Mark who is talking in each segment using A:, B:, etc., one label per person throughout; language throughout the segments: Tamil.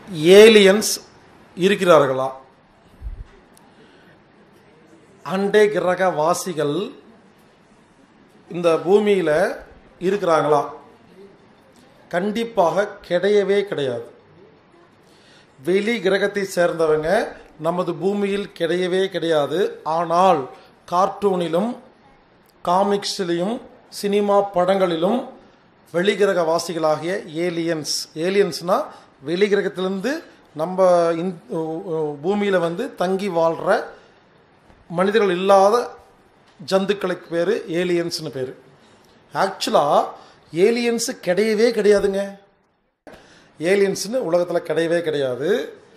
A: ஏலியன்ஸ் இருக்கிறார்களா அண்டை கிரக வாசிகள் இந்த பூமியில் இருக்கிறாங்களா கண்டிப்பாக கிடையவே கிடையாது வெளி கிரகத்தை சேர்ந்தவங்க நமது பூமியில் கிடையவே கிடையாது ஆனால் கார்ட்டூனிலும் காமிக்ஸ்லையும் சினிமா படங்களிலும் வெளிகிரக வாசிகளாகிய ஏலியன்ஸ் ஏலியன்ஸ்னா வெளிகிரகத்திலிருந்து நம்ம இந் பூமியில் வந்து தங்கி வாழ்கிற மனிதர்கள் இல்லாத ஜந்துக்களுக்கு பேர் ஏலியன்ஸ்னு பேர் ஆக்சுவலாக ஏலியன்ஸு கிடையவே கிடையாதுங்க ஏலியன்ஸ்னு உலகத்தில் கிடையவே கிடையாது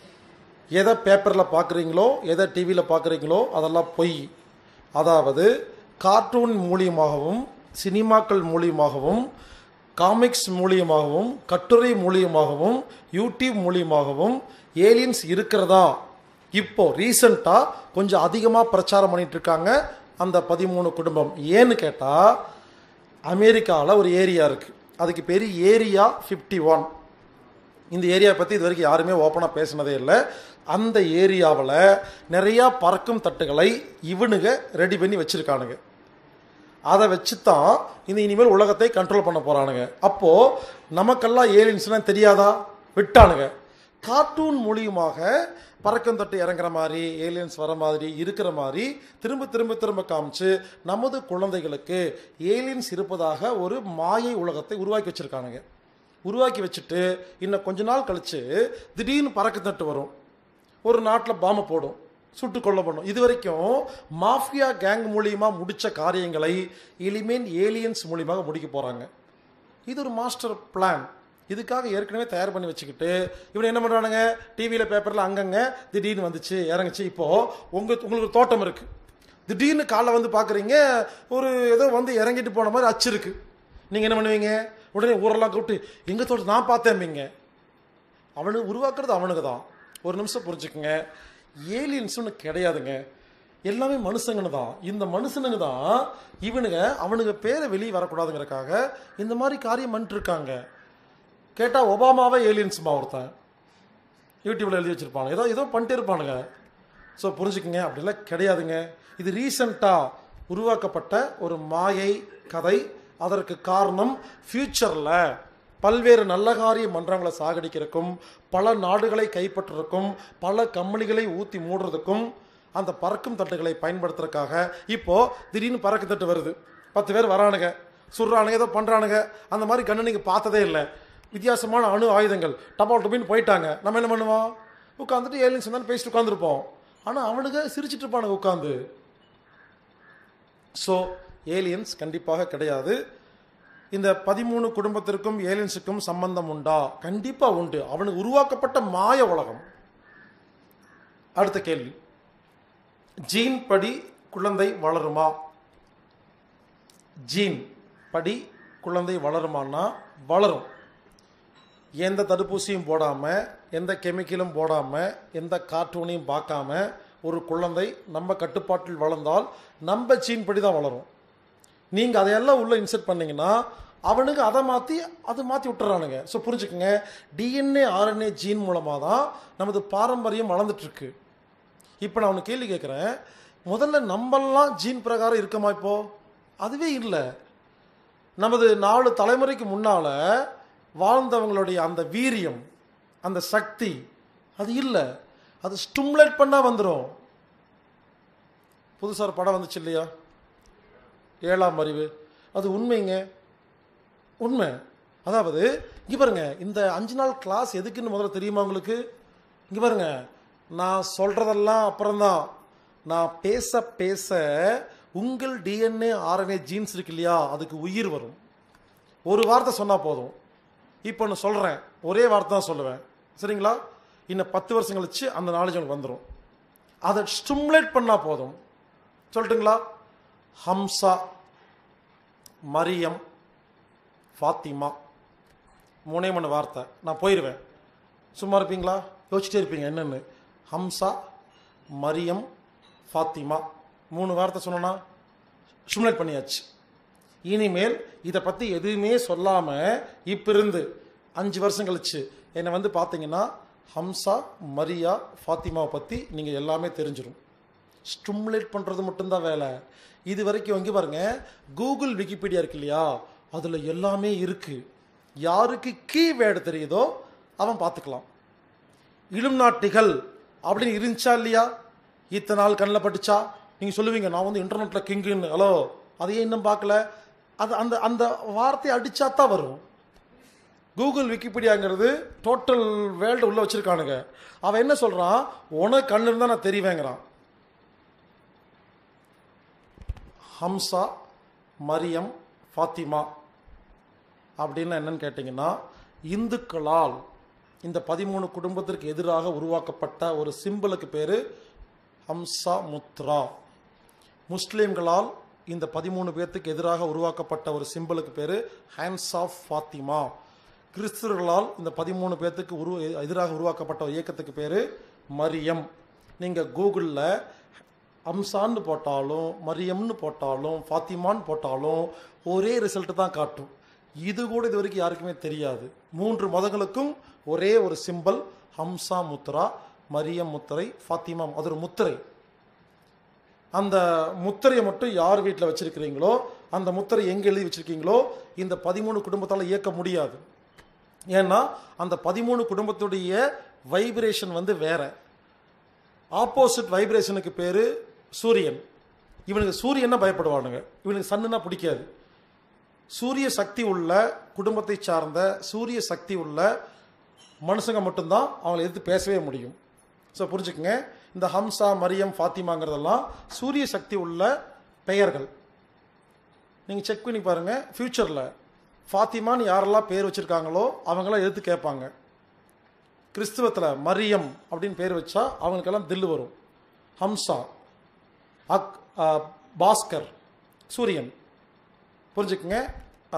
A: எதை பேப்பரில் பார்க்குறீங்களோ எதை டிவியில் பார்க்குறீங்களோ அதெல்லாம் பொய் அதாவது கார்ட்டூன் மூலியமாகவும் சினிமாக்கள் மூலியமாகவும் காமிக்ஸ் மூலியமாகவும் கட்டுரை மூலியமாகவும் யூடியூப் மூலியமாகவும் ஏலியன்ஸ் இருக்கிறதா இப்போ ரீசண்டாக கொஞ்சம் அதிகமாக பிரச்சாரம் பண்ணிட்டு இருக்காங்க அந்த பதிமூணு குடும்பம் ஏன்னு கேட்டால் அமெரிக்காவில் ஒரு ஏரியா இருக்குது அதுக்கு பேர் ஏரியா ஃபிஃப்டி ஒன் இந்த ஏரியா பற்றி இது வரைக்கும் யாருமே ஓப்பனாக பேசினதே இல்லை அந்த ஏரியாவில் நிறையா பறக்கும் தட்டுகளை இவனுங்க ரெடி பண்ணி வச்சுருக்கானுங்க அதை வச்சு தான் இந்த இனிமேல் உலகத்தை கண்ட்ரோல் பண்ண போகிறானுங்க அப்போது நமக்கெல்லாம் ஏலியன்ஸ்லாம் தெரியாதா விட்டானுங்க கார்ட்டூன் மூலியமாக பறக்கும் தட்டு இறங்குற மாதிரி ஏலியன்ஸ் வர மாதிரி இருக்கிற மாதிரி திரும்ப திரும்ப திரும்ப காமிச்சு நமது குழந்தைகளுக்கு ஏலியன்ஸ் இருப்பதாக ஒரு மாயை உலகத்தை உருவாக்கி வச்சுருக்கானுங்க உருவாக்கி வச்சுட்டு இன்னும் கொஞ்ச நாள் கழித்து திடீர்னு பறக்க தட்டு வரும் ஒரு நாட்டில் பாம்பை போடும் சுட்டு கொல்லப்படும் இது வரைக்கும் மாஃபியா கேங் மூலியமாக முடித்த காரியங்களை இனிமேல் ஏலியன்ஸ் மூலியமாக முடிக்க போகிறாங்க இது ஒரு மாஸ்டர் பிளான் இதுக்காக ஏற்கனவே தயார் பண்ணி வச்சுக்கிட்டு இவன் என்ன பண்ணுறானுங்க டிவியில் பேப்பரில் அங்கங்கே திடீர்னு வந்துச்சு இறங்குச்சு இப்போது உங்கள் உங்களுக்கு ஒரு தோட்டம் இருக்குது திடீர்னு காலைல வந்து பார்க்குறீங்க ஒரு ஏதோ வந்து இறங்கிட்டு போன மாதிரி அச்சு இருக்குது நீங்கள் என்ன பண்ணுவீங்க உடனே ஊரெல்லாம் கூப்பிட்டு எங்கள் தோட்டம் நான் பார்த்தேன்பீங்க அவனுக்கு உருவாக்குறது அவனுக்கு தான் ஒரு நிமிஷம் புரிஞ்சுக்குங்க ஏலியன்ஸ் ஒன்று கிடையாதுங்க எல்லாமே மனுஷங்கன்னு தான் இந்த மனுஷனுங்க தான் இவனுங்க அவனுங்க பேரை வெளியே வரக்கூடாதுங்கிறக்காக இந்த மாதிரி காரியம் பண்ணிட்டு இருக்காங்க கேட்டால் ஒபாமாவே ஏலியன்ஸுமா ஒருத்தன் யூடியூப்பில் எழுதி வச்சுருப்பாங்க ஏதோ ஏதோ பண்ணிட்டே இருப்பானுங்க ஸோ புரிஞ்சுக்குங்க அப்படிலாம் கிடையாதுங்க இது ரீசண்டாக உருவாக்கப்பட்ட ஒரு மாயை கதை அதற்கு காரணம் ஃப்யூச்சரில் பல்வேறு நல்ல காரிய மன்றங்களை சாகடிக்கிறதுக்கும் பல நாடுகளை கைப்பற்றுறதுக்கும் பல கம்பெனிகளை ஊற்றி மூடுறதுக்கும் அந்த பறக்கும் தட்டுகளை பயன்படுத்துறதுக்காக இப்போது திடீர்னு பறக்கும் தட்டு வருது பத்து பேர் வரானுங்க சுடுறானுங்க ஏதோ பண்ணுறானுங்க அந்த மாதிரி கண்ணு நீங்கள் பார்த்ததே இல்லை வித்தியாசமான அணு ஆயுதங்கள் டபால் டுபின்னு போயிட்டாங்க நம்ம என்ன பண்ணுவோம் உட்காந்துட்டு ஏலியன்ஸ் இருந்தாலும் பேசிட்டு உட்காந்துருப்போம் ஆனால் அவனுங்க சிரிச்சிட்டு இருப்பானுங்க உட்காந்து ஸோ ஏலியன்ஸ் கண்டிப்பாக கிடையாது இந்த பதிமூணு குடும்பத்திற்கும் ஏலியன்ஸுக்கும் சம்பந்தம் உண்டா கண்டிப்பாக உண்டு அவனுக்கு உருவாக்கப்பட்ட மாய உலகம் அடுத்த கேள்வி ஜீன் படி குழந்தை வளருமா ஜீன் படி குழந்தை வளருமான்னா வளரும் எந்த தடுப்பூசியும் போடாமல் எந்த கெமிக்கலும் போடாமல் எந்த கார்ட்டூனையும் பார்க்காம ஒரு குழந்தை நம்ம கட்டுப்பாட்டில் வளர்ந்தால் நம்ம ஜீன் படி தான் வளரும் நீங்கள் அதையெல்லாம் உள்ளே இன்செர்ட் பண்ணீங்கன்னா அவனுக்கு அதை மாற்றி அதை மாற்றி விட்டுறானுங்க ஸோ புரிஞ்சுக்கோங்க டிஎன்ஏ ஆர்என்ஏ ஜீன் மூலமாக தான் நமது பாரம்பரியம் வளர்ந்துட்டுருக்கு இப்போ நான் உனக்கு கேள்வி கேட்குறேன் முதல்ல நம்மெல்லாம் ஜீன் பிரகாரம் இருக்கமா இப்போ அதுவே இல்லை நமது நாலு தலைமுறைக்கு முன்னால் வாழ்ந்தவங்களுடைய அந்த வீரியம் அந்த சக்தி அது இல்லை அது ஸ்டிமுலேட் பண்ணால் வந்துடும் புதுசாக ஒரு படம் வந்துச்சு இல்லையா ஏழாம் அறிவு அது உண்மைங்க உண்மை அதாவது இங்கே பாருங்க இந்த அஞ்சு நாள் கிளாஸ் எதுக்குன்னு முதல்ல தெரியுமா உங்களுக்கு இங்கே பாருங்க நான் சொல்கிறதெல்லாம் அப்புறம்தான் நான் பேச பேச உங்கள் டிஎன்ஏ ஆர்என்ஏ ஜீன்ஸ் இருக்கு இல்லையா அதுக்கு உயிர் வரும் ஒரு வார்த்தை சொன்னால் போதும் இப்போ நான் சொல்கிறேன் ஒரே வார்த்தை தான் சொல்லுவேன் சரிங்களா இன்னும் பத்து வருஷம் கழிச்சு அந்த நாலேஜ் உங்களுக்கு வந்துடும் அதை ஸ்டிமுலேட் பண்ணால் போதும் சொல்லட்டுங்களா ஹம்சா மரியம் ஃபாத்திமா மூணே மூணு வார்த்தை நான் போயிடுவேன் சும்மா இருப்பீங்களா யோசிச்சிட்டே இருப்பீங்க என்னென்னு ஹம்சா மரியம் ஃபாத்திமா மூணு வார்த்தை சொன்னோன்னா ஸ்டிமுலேட் பண்ணியாச்சு இனிமேல் இதை பற்றி எதுவுமே சொல்லாமல் இப்போ இருந்து அஞ்சு வருஷம் கழிச்சு என்னை வந்து பார்த்தீங்கன்னா ஹம்சா மரியா ஃபாத்திமாவை பற்றி நீங்கள் எல்லாமே தெரிஞ்சிடும் ஸ்டிமுலேட் பண்ணுறது மட்டும்தான் வேலை இது வரைக்கும் இங்கே பாருங்க கூகுள் விக்கிபீடியா இருக்கு இல்லையா அதில் எல்லாமே இருக்கு யாருக்கு கீவேர்டு தெரியுதோ அவன் பார்த்துக்கலாம் இளும் நாட்டிகள் அப்படின்னு இருந்துச்சா இல்லையா இத்தனை நாள் கண்ணில் பட்டுச்சா நீங்கள் சொல்லுவீங்க நான் வந்து இன்டர்நெட்டில் கிங்குன்னு ஹலோ அதையே இன்னும் பார்க்கல அது அந்த அந்த வார்த்தையை அடிச்சா தான் வரும் கூகுள் விக்கிபீடியாங்கிறது டோட்டல் வேர்ல்டு உள்ள வச்சிருக்கானுங்க அவன் என்ன சொல்றான் உனக்கு கண்ணு இருந்தா நான் தெரிவேங்கிறான் ஹம்சா மரியம் ஃபாத்திமா அப்படின்னு என்னன்னு கேட்டிங்கன்னா இந்துக்களால் இந்த பதிமூணு குடும்பத்திற்கு எதிராக உருவாக்கப்பட்ட ஒரு சிம்பிளுக்கு பேர் ஹம்சா முத்ரா முஸ்லீம்களால் இந்த பதிமூணு பேர்த்துக்கு எதிராக உருவாக்கப்பட்ட ஒரு சிம்பிளுக்கு பேர் ஹேண்ட்ஸ் ஆஃப் ஃபாத்திமா கிறிஸ்துவர்களால் இந்த பதிமூணு பேர்த்துக்கு உரு எதிராக உருவாக்கப்பட்ட ஒரு இயக்கத்துக்கு பேர் மரியம் நீங்கள் கூகுளில் அம்சான்னு போட்டாலும் மரியம்னு போட்டாலும் ஃபாத்திமான்னு போட்டாலும் ஒரே ரிசல்ட் தான் காட்டும் இது கூட இது வரைக்கும் யாருக்குமே தெரியாது மூன்று மதங்களுக்கும் ஒரே ஒரு சிம்பல் ஹம்சா முத்ரா மரியம் முத்திரை ஃபாத்திமா அது ஒரு முத்திரை அந்த முத்திரையை மட்டும் யார் வீட்டில் வச்சிருக்கிறீங்களோ அந்த முத்திரை எங்கே எழுதி வச்சிருக்கீங்களோ இந்த பதிமூணு குடும்பத்தால் இயக்க முடியாது ஏன்னா அந்த பதிமூணு குடும்பத்துடைய வைப்ரேஷன் வந்து வேற ஆப்போசிட் வைப்ரேஷனுக்கு பேர் சூரியன் இவனுக்கு சூரியனை பயப்படுவானுங்க இவனுக்கு சன்னுனா பிடிக்காது சூரிய சக்தி உள்ள குடும்பத்தை சார்ந்த சூரிய சக்தி உள்ள மனுஷங்க மட்டும்தான் அவங்களை எதிர்த்து பேசவே முடியும் ஸோ புரிஞ்சுக்கங்க இந்த ஹம்சா மரியம் ஃபாத்திமாங்கிறதெல்லாம் சூரிய சக்தி உள்ள பெயர்கள் நீங்கள் செக் பண்ணி பாருங்கள் ஃப்யூச்சரில் ஃபாத்திமான்னு யாரெல்லாம் பேர் வச்சுருக்காங்களோ அவங்களாம் எதிர்த்து கேட்பாங்க கிறிஸ்துவத்தில் மரியம் அப்படின்னு பேர் வச்சா அவங்களுக்கெல்லாம் தில்லு வரும் ஹம்சா அக் ஆ, பாஸ்கர் சூரியன் புரிஞ்சுக்குங்க ஆ,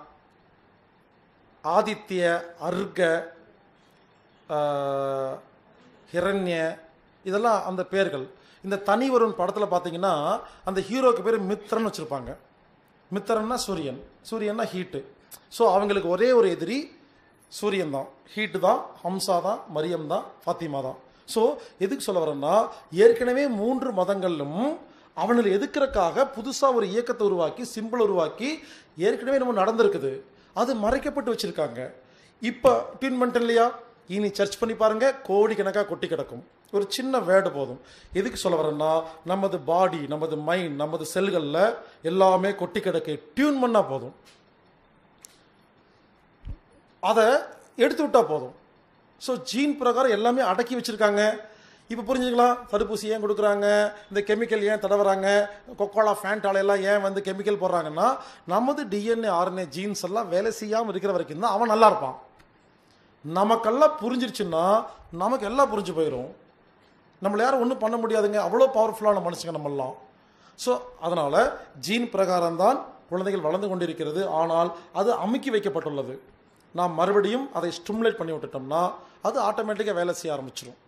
A: ஆதித்ய அர்க ஆ, ஹிரண்ய இதெல்லாம் அந்த பேர்கள் இந்த தனி வருண் படத்தில் பார்த்தீங்கன்னா அந்த ஹீரோக்கு பேர் மித்ரன் வச்சுருப்பாங்க மித்திரன்னா சூரியன் சூரியன்னா ஹீட்டு ஸோ அவங்களுக்கு ஒரே ஒரு எதிரி சூரியன் தான் ஹீட்டு தான் ஹம்சா தான் மரியம் தான் ஃபாத்திமா தான் ஸோ எதுக்கு சொல்ல வரேன்னா ஏற்கனவே மூன்று மதங்களிலும் அவங்களை எதுக்குறக்காக புதுசாக ஒரு இயக்கத்தை உருவாக்கி சிம்பிள் உருவாக்கி ஏற்கனவே நம்ம நடந்திருக்குது அது மறைக்கப்பட்டு வச்சிருக்காங்க இப்போ டியூன் பண்ணிட்டேன் இல்லையா இனி சர்ச் பண்ணி பாருங்க கோடிக்கணக்காக கொட்டி கிடக்கும் ஒரு சின்ன வேர்டு போதும் எதுக்கு சொல்ல வரேன்னா நமது பாடி நமது மைண்ட் நமது செல்களில் எல்லாமே கொட்டி கிடக்கு டியூன் பண்ணா போதும் அதை எடுத்து விட்டா போதும் ஸோ ஜீன் பிரகாரம் எல்லாமே அடக்கி வச்சிருக்காங்க இப்போ புரிஞ்சுக்கலாம் தடுப்பூசி ஏன் கொடுக்குறாங்க இந்த கெமிக்கல் ஏன் தடவுறாங்க கொக்கோலா ஃபேண்டால எல்லாம் ஏன் வந்து கெமிக்கல் போடுறாங்கன்னா நமது டிஎன்ஏ ஆர்என்ஏ ஜீன்ஸ் எல்லாம் வேலை செய்யாமல் இருக்கிற வரைக்கும் தான் அவன் நல்லா இருப்பான் நமக்கெல்லாம் புரிஞ்சிருச்சுன்னா நமக்கு எல்லாம் புரிஞ்சு போயிடும் நம்மள யாரும் ஒன்றும் பண்ண முடியாதுங்க அவ்வளோ பவர்ஃபுல்லான மனுஷங்க நம்மெல்லாம் ஸோ அதனால் ஜீன் பிரகாரம் தான் குழந்தைகள் வளர்ந்து கொண்டிருக்கிறது ஆனால் அது அமுக்கி வைக்கப்பட்டுள்ளது நாம் மறுபடியும் அதை ஸ்டிமுலேட் பண்ணி விட்டுட்டோம்னா அது ஆட்டோமேட்டிக்காக வேலை செய்ய ஆரம்பிச்சிடும்